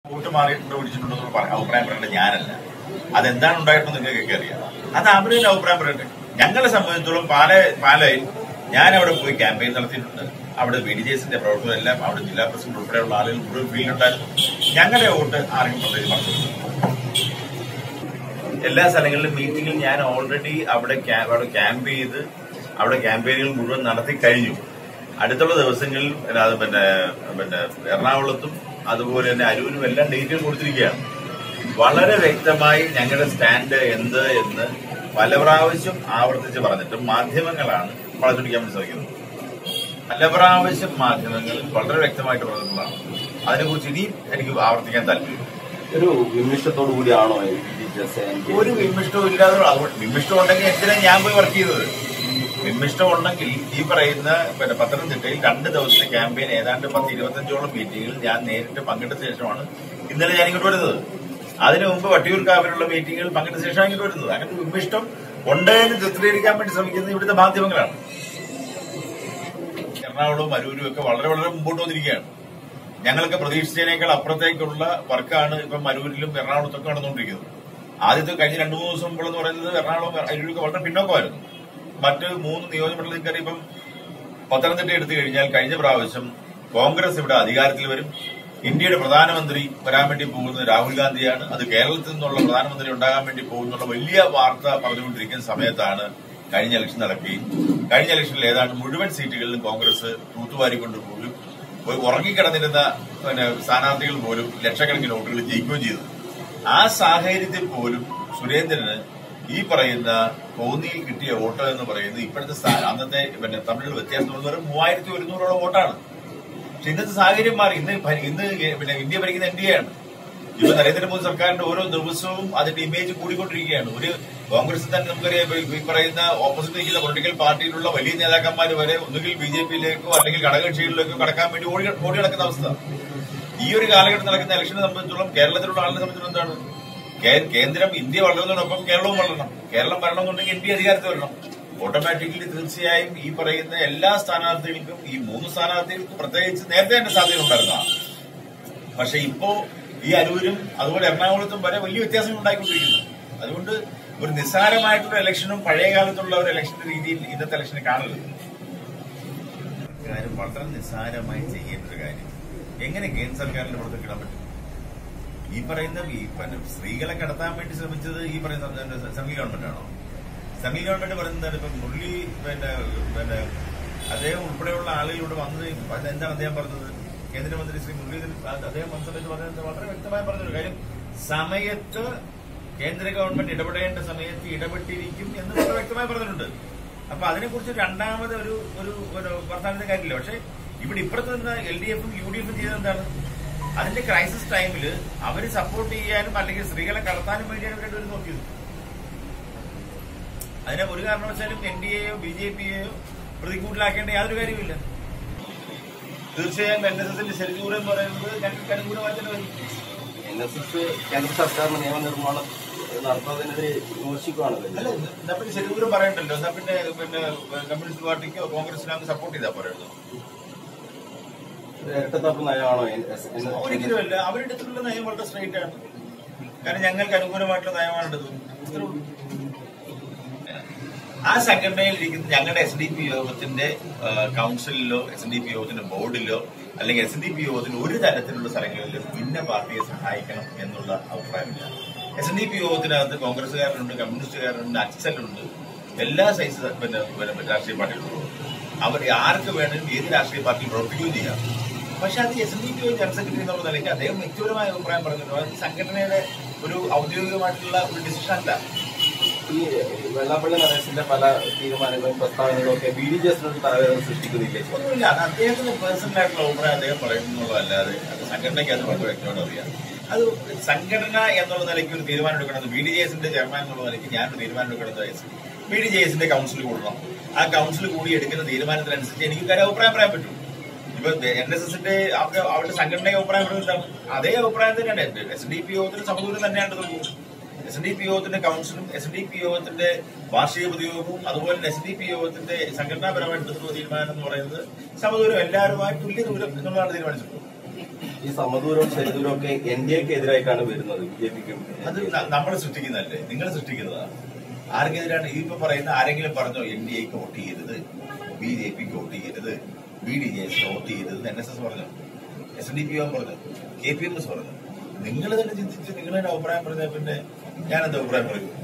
Vote മാറിയിട്ടുണ്ട് പിടിച്ചിട്ടുണ്ടെന്ന് പറ- അഭിപ്രായം പറയേണ്ടത് ഞാനല്ല അതെന്താണ് ഉണ്ടായിട്ടുള്ളത് നിങ്ങൾക്കൊക്കെ അറിയാം അത് അവരുടെ അഭിപ്രായം പറയട്ടെ ഞങ്ങളെ സംബന്ധിച്ചിടത്തോളം പാല പാലയിൽ ഞാൻ അവിടെ പോയി ക്യാമ്പയിൻ നടത്തിയിട്ടുണ്ട് അവിടെ ബി ഡി ജെ എസിന്റെ പ്രവർത്തകരെല്ലാം അവിടെ ജില്ലാ പ്രസിഡന്റ് ഉൾപ്പെടെയുള്ള ആളുകൾ മുഴുവൻ ഫീൽഡുണ്ടായിരുന്നു ഞങ്ങളുടെ വോട്ട് ആരെങ്കിലും പ്രത്യേകിച്ച് പറഞ്ഞു എല്ലാ സ്ഥലങ്ങളിലും മീറ്റിംഗിൽ ഞാൻ ഓൾറെഡി അവിടെ ക്യാ- അവിടെ ക്യാമ്പ് ചെയ്ത് അവിടെ ക്യാമ്പയിനുകൾ മുഴുവൻ നടത്തി കഴിഞ്ഞു അടുത്തുള്ള ദിവസങ്ങളിൽ അത് പിന്നെ പിന്നെ എറണാകുളത്തും അതുപോലെ തന്നെ അരൂരും എല്ലാം ഡേറ്റുകൾ കൊടുത്തിരിക്കുകയാണ് വളരെ വ്യക്തമായി ഞങ്ങളുടെ സ്റ്റാൻഡ് എന്ത് എന്ന് പല പ്രാവശ്യം ആവർത്തിച്ച് പറഞ്ഞിട്ടും മാധ്യമങ്ങളാണ് വളച്ചൊടിക്കാൻ വേണ്ടി ശ്രമിക്കുന്നത് പല പ്രാവശ്യം മാധ്യമങ്ങൾ വളരെ വ്യക്തമായിട്ട് പറഞ്ഞിട്ടുള്ളതാണ് അതിനെക്കുറിച്ച് ഇനിയും എനിക്ക് ആവർത്തിക്കാൻ താല്പര്യം ഒരു വിമിഷ്ടത്തോടു കൂടിയാണോ ഈ ബി ജെ എസ് ഒരു വിമിഷ്ടവും ഇല്ലാതെ അതുകൊണ്ട് വിമിഷ്ടം ഉണ്ടെങ്കിൽ എന്തിനാ ഞാൻ പോയി വർക്ക് ചെയ്തത് വിമിഷ്ടം ഉണ്ടെങ്കിൽ ഈ പറയുന്ന പിന്നെ പത്തനംതിട്ടയിൽ രണ്ട് ദിവസത്തെ ക്യാമ്പയിൻ ഏതാണ്ട് പത്ത് ഇരുപത്തഞ്ചോളം മീറ്റിംഗിൽ ഞാൻ നേരിട്ട് പങ്കെടുത്ത ശേഷമാണ് ഇന്നലെ ഞാൻ ഇങ്ങോട്ട് വരുന്നത് അതിനു മുമ്പ് വട്ടിയൂർക്കാവിലുള്ള മീറ്റിംഗിൽ പങ്കെടുത്ത ശേഷമാണ് ഇങ്ങോട്ട് വരുന്നത് അങ്ങനെ ഒരു വിമിഷ്ടം ഉണ്ടെന്ന് ചിത്രീകരിക്കാൻ വേണ്ടി ശ്രമിക്കുന്നത് ഇവിടുത്തെ മാധ്യമങ്ങളാണ് എറണാകുളവും അരൂരും ഒക്കെ വളരെ വളരെ മുമ്പോട്ട് വന്നിരിക്കുകയാണ് ഞങ്ങൾക്ക് പ്രതീക്ഷിച്ചതിനേക്കാൾ അപ്പുറത്തേക്കുള്ള വർക്കാണ് ഇപ്പം മരൂരിലും എറണാകുളത്തൊക്കെ നടന്നുകൊണ്ടിരിക്കുന്നത് ആദ്യത്തെ കഴിഞ്ഞ രണ്ടു മൂന്ന് ദിവസം മുമ്പ് എന്ന് പറയുന്നത് എറണാകുളം അരൂരൊക്കെ വളരെ പിന്നോക്കമായിരുന്നു മറ്റ് മൂന്ന് നിയോജകമണ്ഡലത്തിൽ കയറി ഇപ്പം പത്തനംതിട്ട എടുത്തു കഴിഞ്ഞാൽ കഴിഞ്ഞ പ്രാവശ്യം കോൺഗ്രസ് ഇവിടെ അധികാരത്തിൽ വരും ഇന്ത്യയുടെ പ്രധാനമന്ത്രി വരാൻ വേണ്ടി പോകുന്നത് രാഹുൽ ഗാന്ധിയാണ് അത് കേരളത്തിൽ നിന്നുള്ള പ്രധാനമന്ത്രി ഉണ്ടാകാൻ വേണ്ടി പോകുന്നുള്ള വലിയ വാർത്ത പറഞ്ഞുകൊണ്ടിരിക്കുന്ന സമയത്താണ് കഴിഞ്ഞ ഇലക്ഷൻ നടക്കുകയും കഴിഞ്ഞ ഇലക്ഷനിൽ ഏതാണ്ട് മുഴുവൻ സീറ്റുകളിലും കോൺഗ്രസ് തൂത്തുവാരിക്കൊണ്ടുപോകും പോയി ഉറങ്ങിക്കിടന്നിരുന്ന പിന്നെ സ്ഥാനാർത്ഥികൾ പോലും ലക്ഷക്കണക്കിന് വോട്ടുകൾ ജയിക്കുകയും ചെയ്തു ആ സാഹചര്യത്തിൽ പോലും സുരേന്ദ്രന് ഈ പറയുന്ന കോന്നിയിൽ കിട്ടിയ വോട്ട് എന്ന് പറയുന്നത് ഇപ്പോഴത്തെ സ്ഥാ- അന്നത്തെ പിന്നെ തമിഴിൽ വ്യത്യാസം എന്ന് പറയുന്നത് മൂവായിരത്തി ഒരുന്നൂറോളം വോട്ടാണ് പക്ഷെ ഇന്നത്തെ സാഹചര്യം മാറി ഇന്ന് ഭരി- ഇന്ന് പിന്നെ ഇന്ത്യ ഭരിക്കുന്ന എൻ ഡി എ ആണ് ഇപ്പൊ നരേന്ദ്രമോദി സർക്കാരിന്റെ ഓരോ ദിവസവും അതിന്റെ ഇമേജ് കൂടിക്കൊണ്ടിരിക്കുകയാണ് ഒരു കോൺഗ്രസ് തന്നെ നമുക്കറിയാം ഇപ്പൊ ഈ പറയുന്ന ഓപ്പോസിറ്റ് നിൽക്കുന്ന പൊളിറ്റിക്കൽ പാർട്ടിയിലുള്ള വലിയ നേതാക്കന്മാർ വരെ ഒന്നുകിൽ ബി ജെ പിയിലേക്കോ അല്ലെങ്കിൽ ഘടകകക്ഷികളിലേക്കോ കടക്കാൻ വേണ്ടി ഓടി ഓടി നടക്കുന്ന അവസ്ഥ ഈ ഒരു കാലഘട്ടം നടക്കുന്ന ഇലക്ഷനെ സംബന്ധിച്ചിടത്തോളം കേരളത്തിലുള്ള ആളിനെ സംബന്ധിച്ചിടത്തോളം എന്താണ് കേ- കേന്ദ്രം ഇന്ത്യ വളരുന്നതിനൊപ്പം കേരളവും വളരണം കേരളം വരണമെന്നുണ്ടെങ്കിൽ ഇന്ത്യ അധികാരത്തിൽ വരണം ഓട്ടോമാറ്റിക്കലി തീർച്ചയായും ഈ പറയുന്ന എല്ലാ സ്ഥാനാർത്ഥികൾക്കും ഈ മൂന്ന് സ്ഥാനാർത്ഥികൾക്കും പ്രത്യേകിച്ച് നേരത്തെ തന്നെ സാധ്യത ഉണ്ടായിരുന്നതാണ് പക്ഷെ ഇപ്പോ ഈ അരൂരും അതുപോലെ എറണാകുളത്തും വരെ വലിയ വ്യത്യാസങ്ങൾ ഉണ്ടായിക്കൊണ്ടിരിക്കുന്നു അതുകൊണ്ട് ഒരു നിസ്സാരമായിട്ടുള്ള ഇലക്ഷനും പഴയ കാലത്തുള്ള ഒരു ഇലക്ഷന്റെ രീതിയിൽ ഇന്നത്തെ ഇലക്ഷനെ കാണരുത് കാര്യം വളരെ നിസ്സാരമായി ചെയ്യേണ്ട ഒരു കാര്യം എങ്ങനെ കേന്ദ്ര സർക്കാരിന്റെ പുറത്തേക്കിടാൻ പറ്റും ഈ പറയുന്ന ഈ പിന്നെ സ്ത്രീകളെ കടത്താൻ വേണ്ടി ശ്രമിച്ചത് ഈ പറയുന്ന സെൻട്രൽ ഗവൺമെന്റ് ആണോ സെൻട്രൽ ഗവൺമെന്റ് പറയുന്നത് ഇപ്പൊ മുരളി പിന്നെ പിന്നെ അദ്ദേഹം ഉൾപ്പെടെയുള്ള ആളുകളോട് വന്നത് അത് എന്താണ് അദ്ദേഹം പറഞ്ഞത് കേന്ദ്രമന്ത്രി ശ്രീ മുരളീധരൻ അത് അദ്ദേഹം വന്ന സമയത്ത് പറഞ്ഞത് വളരെ വ്യക്തമായി പറഞ്ഞൊരു കാര്യം സമയത്ത് കേന്ദ്ര ഗവൺമെന്റ് ഇടപെടേണ്ട സമയത്ത് ഇടപെട്ടിരിക്കും എന്ന് വളരെ വ്യക്തമായി പറഞ്ഞിട്ടുണ്ട് അപ്പൊ അതിനെക്കുറിച്ച് രണ്ടാമത് ഒരു ഒരു ഒരു വർത്തമാനത്തിന് കാര്യമില്ല പക്ഷെ ഇവിടെ ഇപ്പുറത്ത് നിന്ന് എൽ ഡി എഫും യു ഡി എഫും ചെയ്തത് എന്താണ് അതിന്റെ ക്രൈസിസ് ടൈമിൽ അവര് സപ്പോർട്ട് ചെയ്യാനും അല്ലെങ്കിൽ സ്ത്രീകളെ കടത്താനും വേണ്ടിയാണ് ഇവരുടെ ഒരു നോക്കിയത് അതിനെ ഒരു കാരണവശാലും എൻ ഡി എയോ ബി ജെ പിയെയോ പ്രതികൂട്ടിലാക്കേണ്ട യാതൊരു കാര്യമില്ല തീർച്ചയായും എൻ എസ് എസിന്റെ ശരിദൂരം എന്ന് പറയുന്നത് ഞങ്ങൾക്ക് അനുകൂലമായി തന്നെ വരും എൻ എസ് എസ് കേന്ദ്ര സർക്കാരിന് നിയമനിർമ്മാണം നടത്തുന്നതിനെതിരെ വിമർശിക്കുകയാണ് അല്ല വരുന്നത്. എന്നാ പിന്നെ ശരിദൂരം പറയണ്ടല്ലോ എന്നാ പിന്നെ പിന്നെ കമ്മ്യൂണിസ്റ്റ് പാർട്ടിക്കോ കോൺഗ്രസിനോ അങ്ങ് സപ്പോർട്ട് ചെയ്താൽ പറയുന്നത് ഒരു ഇരട്ടത്താപ്പ് നയമാണോ എൻ എസ് എൻ എസ് ഒരിക്കലുമല്ല അവരുടെ അടുത്തുള്ള നയം വളരെ സ്ട്രൈറ്റ് ആണ് കാരണം ഞങ്ങൾക്ക് അനുകൂലമായിട്ടുള്ള നയമാണ് എടുത്തത് ഇത്രേ ഉള്ളൂ. ആ സംഘടനയിൽ ഇരിക്കുന്ന ഞങ്ങളുടെ എസ് ഡി പി യോഗത്തിന്റെ ആ, കൗൺസിലിലോ എസ് എൻ ഡി പി യോഗത്തിന്റെ ബോർഡിലോ അല്ലെങ്കിൽ എസ് എൻ ഡി പി യോഗത്തിന് ഒരു തരത്തിലുള്ള സ്ഥലങ്ങളിലും ഇന്ന പാർട്ടിയെ സഹായിക്കണം എന്നുള്ള അഭിപ്രായമില്ല എസ് എൻ ഡി പി യോഗത്തിനകത്ത് കോൺഗ്രസ്സുകാരുണ്ട് കമ്മ്യൂണിസ്റ്റുകാരുണ്ട് അക്സലുണ്ട് എല്ലാ സൈസ് പിന്നെ പിന്നെ രാഷ്ട്രീയ പാർട്ടികളുണ്ട് അവർ ആർക്ക് വേണമെങ്കിലും ഏത് രാഷ്ട്രീയ പാർട്ടി പ്രവർത്തിക്കുകയും ചെയ്യാം പക്ഷെ അത് S N D P general secretary എന്നുള്ള നിലയ്ക്ക് അദ്ദേഹം വ്യക്തിപരമായ അഭിപ്രായം പറഞ്ഞിട്ടുണ്ട് അത് സംഘടനയുടെ ഒരു ഔദ്യോഗികമായിട്ടുള്ള ഒരു ഡിസിഷൻ അല്ല ഈ വെള്ളാപ്പള്ളി നടേശന്റെ പല തീരുമാനങ്ങളും പ്രസ്താവനകളും ഒക്കെ ബി ഡി ജെ എസിനൊരു തലവേദന സൃഷ്ടിക്കുന്നില്ലേ ഒന്നുമില്ല അത് അദ്ദേഹത്തിന്റെ പേഴ്സണൽ ആയിട്ടുള്ള അഭിപ്രായം അദ്ദേഹം പറയുന്നുള്ളതല്ലാതെ അത് സംഘടനയ്ക്ക് അത് വളരെ വ്യക്തമായിട്ട് അറിയാം അത് സംഘടന എന്നുള്ള നിലയ്ക്ക് ഒരു തീരുമാനം എടുക്കണമെന്ന് ബി ഡി ജെ എസിന്റെ ചെയർമാൻ എന്നുള്ള നിലയ്ക്ക് ഞാനൊരു തീരുമാനം എടുക്കണമെന്ന് ബി ഡി ജെ എസിന്റെ കൗൺസിൽ കൂടണം ആ കൗൺസിൽ കൂടി എടുക്കുന്ന തീരുമാനത്തിനനുസരിച്ച് എനിക്ക് കാര്യം അഭിപ്രായം പറയാൻ പറ്റും ഇപ്പൊ എൻ എസ് എസിന്റെ അവരുടെ സംഘടനയുടെ അഭിപ്രായം പറയുന്നത് അതേ അഭിപ്രായം തന്നെയാണ് എസ് ഡി പി യോഗത്തിന് സമദൂരം തന്നെയാണ് ഇത് എസ് ഡി പി യോഗത്തിന്റെ കൗൺസിലും എസ് ഡി പി യോഗത്തിന്റെ വാർഷിക പൊതുയോഗവും അതുപോലെ തന്നെ എസ് ഡി പി യോഗത്തിന്റെ സംഘടനാപരമായിട്ട് എടുത്തിട്ടുള്ള തീരുമാനം എന്ന് പറയുന്നത് സമദൂരം എല്ലാവരുമായി തുല്യ ദൂരം എന്നുള്ളതാണ് തീരുമാനിച്ചിട്ടുള്ളത് ഈ സമദൂരവും ശരിദൂരവും ഒക്കെ എൻ ഡി എക്ക് എതിരായിട്ടാണ് വരുന്നത് ബി ജെ പിക്കും അത് നമ്മൾ സൃഷ്ടിക്കുന്നതല്ലേ നിങ്ങൾ സൃഷ്ടിക്കുന്നതാണ് ആർക്കെതിരാണ് ഈ ഇപ്പൊ പറയുന്ന ആരെങ്കിലും പറഞ്ഞോ എൻ ഡി എക്ക് വോട്ട് ചെയ്യരുത് ബി ജെ പിക്ക് വോട്ട് ചെയ്യരുത് B D J S vote ചെയ്യരുത് എൻ എസ് എസ് പറഞ്ഞു എസ് ഡി പി എം പറഞ്ഞു കെ പി എം എസ് പറഞ്ഞു നിങ്ങൾ തന്നെ ചിന്തിച്ച് നിങ്ങൾ തന്നെ അഭിപ്രായം പറഞ്ഞാൽ പിന്നെ ഞാൻ എന്താ അഭിപ്രായം പറയും